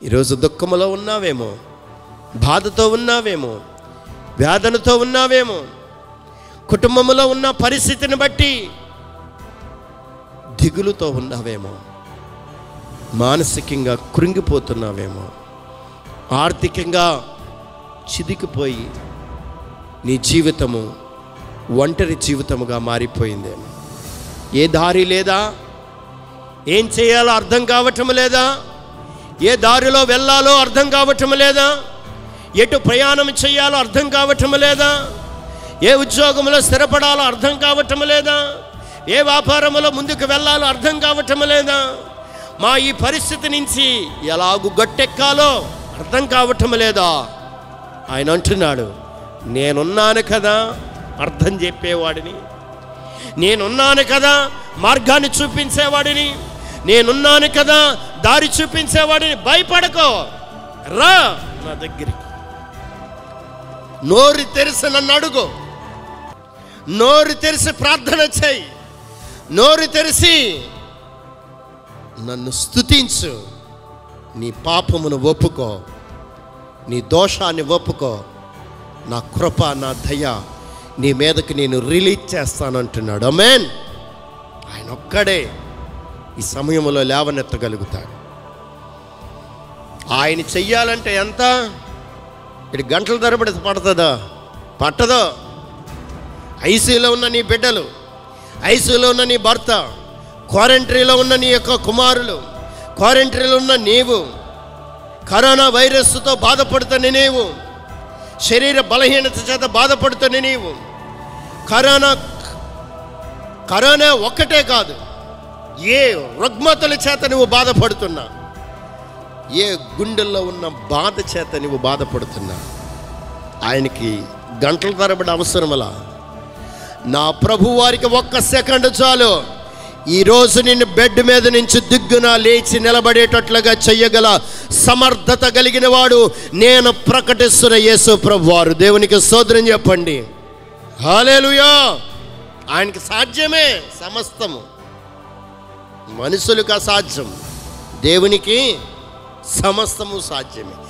ఈరోజు దుఃఖములో ఉన్నావేమో బాధతో ఉన్నావేమో వేదనతో ఉన్నావేమో కుటుంబంలో ఉన్న పరిస్థితిని బట్టి దిగులుతో ఉన్నావేమో మానసికంగా కృంగిపోతున్నావేమో ఆర్థికంగా చిదికిపోయి నీ జీవితము ఒంటరి జీవితముగా మారిపోయిందేమో ఏ దారి లేదా ఏం చేయాలో అర్థం కావటం లేదా ఏ దారిలో వెళ్ళాలో అర్థం కావటం లేదా ఎటు ప్రయాణం చేయాలో అర్థం కావటం లేదా ఏ ఉద్యోగంలో స్థిరపడాలో అర్థం కావటం లేదా ఏ వ్యాపారంలో ముందుకు వెళ్ళాలో అర్థం కావటం లేదా మా ఈ పరిస్థితి నుంచి ఎలాగు గట్టెక్కాలో అర్థం కావటం లేదా ఆయన అంటున్నాడు నేనున్నాను కదా అర్థం చెప్పేవాడిని నేనున్నాను కదా మార్గాన్ని చూపించేవాడిని నేనున్నాను కదా దారి చూపించేవాడిని భయపడకో రా నా దగ్గరికి నోరు తెరిసి నన్ను అడుగు నోరు తెరిసి ప్రార్థన చేయి నోరు తెరిసి నన్ను స్తుతించు నీ పాపమును ఒప్పుకో నీ దోషాన్ని ఒప్పుకో నా కృప నా దయ నీ మీదకి నేను రిలీజ్ చేస్తానంటున్నాడు అమేన్ ఆయన ఒక్కడే ఈ సమయంలో లేవనెత్తగలుగుతాడు ఆయన చెయ్యాలంటే ఎంత ఇటు గంటల తరబడి పడుతుందా పట్టదో ఐసీలో ఉన్న నీ బిడ్డలు ఐసీలో ఉన్న నీ భర్త క్వారంటరీలో ఉన్న నీ యొక్క కుమారులు క్వారంటరీలో ఉన్న నీవు కరోనా వైరస్తో బాధపడుతున్న నీవు శరీర బలహీనత చేత బాధపడుతున్న నీవు కరోనా కరోనా ఒక్కటే కాదు ఏ రుగ్మతల చేత నువ్వు బాధపడుతున్నా ఏ గుండెల్లో ఉన్న బాధ చేత నువ్వు బాధపడుతున్నా ఆయనకి గంటల తరబడి అవసరమలా నా ప్రభు వారికి ఒక్క సెకండ్ చాలు ఈరోజు నిన్ను బెడ్ మీద నుంచి దిగ్గున లేచి నిలబడేటట్లుగా చెయ్యగల సమర్థత కలిగిన వాడు నేను ప్రకటిస్తున్న యేసు ప్రభు వారు దేవునికి సోదరం చెప్పండి హాలేలుయా ఆయనకి సాధ్యమే సమస్తము మనుషులకు అసాధ్యం దేవునికి సమస్తము సాధ్యమే